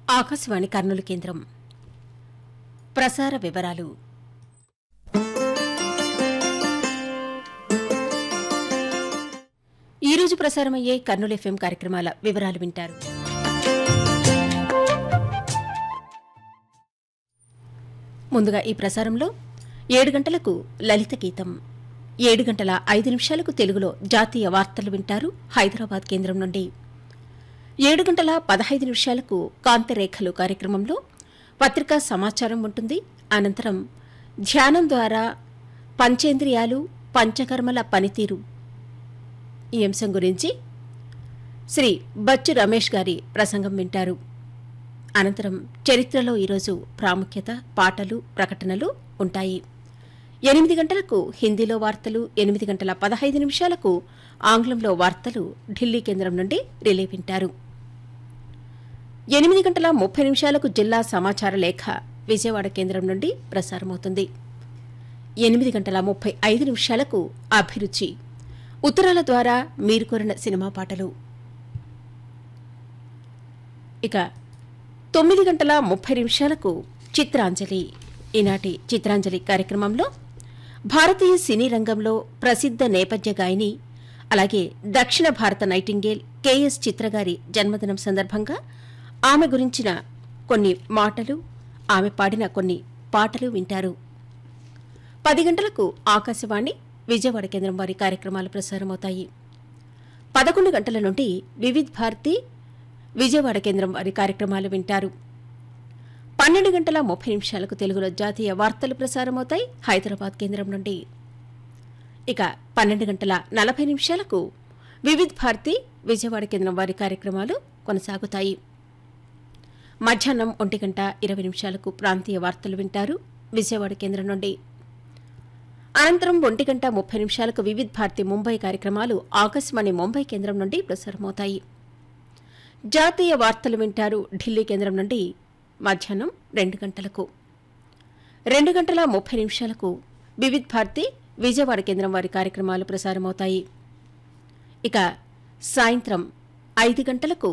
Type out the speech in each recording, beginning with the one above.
ఆకాశవాణి కర్నూలు కేంద్రం ప్రసార వివరాలు ఈ రోజు ప్రసారమయ్యే కర్నూలు ఎఫ్ఎం కార్యక్రమాల వివరాలు వింటారు ముందుగా ఈ ప్రసారంలో ఏడు గంటలకు లలిత గీతం ఏడు గంటల ఐదు నిమిషాలకు తెలుగులో జాతీయ వార్తలు వింటారు హైదరాబాద్ కేంద్రం నుండి ఏడు గంటల పదహైదు నిమిషాలకు కాంతిరేఖలు కార్యక్రమంలో పత్రికా సమాచారం ఉంటుంది అనంతరం ధ్యానం ద్వారా పంచేంద్రియాలు పంచకర్మల పనితీరు ఈ అంశం గురించి శ్రీ బచ్చు రమేష్ గారి ప్రసంగం వింటారు అనంతరం చరిత్రలో ఈరోజు ప్రాముఖ్యత పాటలు ప్రకటనలు ఉంటాయి ఎనిమిది గంటలకు హిందీలో వార్తలు ఎనిమిది గంటల పదహైదు నిమిషాలకు ఆంగ్లంలో వార్తలు ఢిల్లీ కేంద్రం నుండి రిలే వింటారు ఎనిమిది గంటల ముప్పై నిమిషాలకు జిల్లా సమాచార లేఖ విజయవాడ కేంద్రం నుండి ప్రసారమవుతుంది ఎనిమిది గంటల ముప్పై ఐదు నిమిషాలకు అభిరుచి ఉత్తరాల ద్వారా మీరు కోరిన సినిమా పాటలు ఇక తొమ్మిది గంటల ముప్పై నిమిషాలకు చిత్రాంజలి ఈనాటి చిత్రాంజలి కార్యక్రమంలో భారతీయ సినీ రంగంలో ప్రసిద్ధ నేపథ్య గాయని అలాగే దక్షిణ భారత నైటింగేల్ కెఎస్ చిత్రగారి జన్మదినం సందర్భంగా ఆమె గురించిన కొన్ని మాటలు ఆమె పాడిన కొన్ని పాటలు వింటారు పది గంటలకు ఆకాశవాణి విజయవాడ కేంద్రం వారి కార్యక్రమాలు ప్రసారమవుతాయి పదకొండు గంటల నుండి వివిధ్ భారతి విజయవాడ కేంద్రం వారి కార్యక్రమాలు వింటారు పన్నెండు గంటల ముప్పై నిమిషాలకు తెలుగులో జాతీయ వార్తలు ప్రసారమవుతాయి హైదరాబాద్ కేంద్రం నుండి ఇక పన్నెండు గంటల నలభై నిమిషాలకు వివిధ్ భారతి విజయవాడ కేంద్రం వారి కార్యక్రమాలు కొనసాగుతాయి మధ్యాహ్నం ఒంటి గంట ఇరవై నిమిషాలకు ప్రాంతీయ వార్తలు వింటారు విజయవాడ కేంద్రం నుండి అనంతరం ఒంటి గంట ముప్పై నిమిషాలకు వివిధ్ భారతి ముంబై కార్యక్రమాలు ఆకాశవాణి ముంబై కేంద్రం నుండి ప్రసారమవుతాయి జాతీయ వార్తలు వింటారు ఢిల్లీ కేంద్రం నుండి మధ్యాహ్నం రెండు గంటలకు రెండు గంటల ముప్పై నిమిషాలకు వివిధ్ భారతి విజయవాడ కేంద్రం వారి కార్యక్రమాలు ప్రసారమవుతాయి ఇక సాయంత్రం ఐదు గంటలకు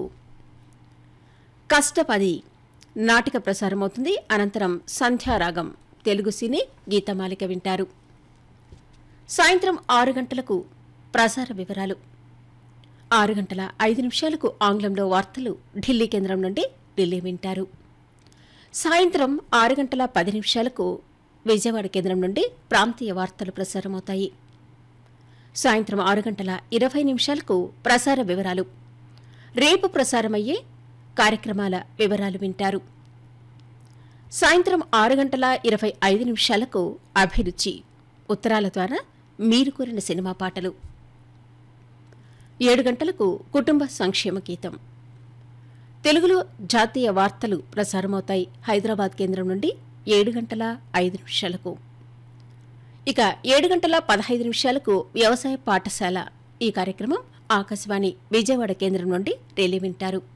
కష్టపది నాటిక ప్రసారమవుతుంది అనంతరం సంధ్యారాగం తెలుగు సినీ గీతమాలిక వింటారు సాయంత్రం ఆరు గంటలకు ప్రసార వివరాలు ఆరు గంటల ఐదు నిమిషాలకు ఆంగ్లంలో వార్తలు ఢిల్లీ కేంద్రం నుండి ఢిల్లీ వింటారు సాయంత్రం ఆరు గంటల పది నిమిషాలకు విజయవాడ కేంద్రం నుండి ప్రాంతీయ వార్తలు ప్రసారమవుతాయి సాయంత్రం ఆరు గంటల ఇరవై నిమిషాలకు ప్రసార వివరాలు రేపు ప్రసారమయ్యే కార్యక్రమాల వివరాలు వింటారు సాయంత్రం ఆరు గంటల ఇరవై ఐదు నిమిషాలకు అభిరుచి ఉత్తరాల ద్వారా మీరు కోరిన సినిమా పాటలు ఏడు గంటలకు కుటుంబ సంక్షేమ గీతం తెలుగులో జాతీయ వార్తలు ప్రసారమవుతాయి హైదరాబాద్ కేంద్రం నుండి ఏడు గంటల ఐదు నిమిషాలకు ఇక ఏడు గంటల పదహైదు నిమిషాలకు వ్యవసాయ పాఠశాల ఈ కార్యక్రమం ఆకాశవాణి విజయవాడ కేంద్రం నుండి రేలీ వింటారు